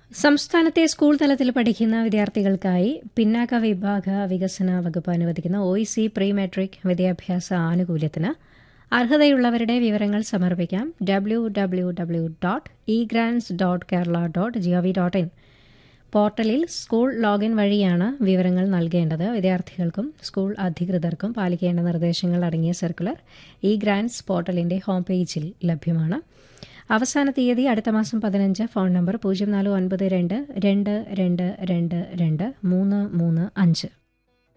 സംസ്ഥാനത്തെ സ്കൂൾ തലത്തിൽ പഠിക്കുന്ന വിദ്യാർത്ഥികൾക്കായി പിന്നാക്ക വിഭാഗ വികസന വകുപ്പ് അനുവദിക്കുന്ന O E C pre matric വിദ്യാഭ്യാസ ആനുകൂല്യത്തിന് അർഹതയുള്ളവരുടെ വിവരങ്ങൾ സമർപ്പിക്കാം W W W dot E grants dot Kerala dot G O V dot in പോർട്ടലിൽ സ്കൂൾ ലോഗിൻ വഴിയാണ് വിവരങ്ങൾ നൽകേണ്ടത് വിദ്യാർത്ഥികൾക്കും സ്കൂൾ അധികൃതർക്കും പാലിക്കേണ്ട നിർദ്ദേശങ്ങൾ അടങ്ങിയ സർക്കുലർ ഇ ഗ്രാൻസ് പോർട്ടലിന്റെ ഹോം പേജിൽ ലഭ്യമാണ് അവസാന തീയതി അടുത്ത മാസം പതിനഞ്ച് ഫോൺ നമ്പർ പൂജ്യം നാല് ഒൻപത് രണ്ട് രണ്ട് രണ്ട് രണ്ട് രണ്ട് മൂന്ന് മൂന്ന് അഞ്ച്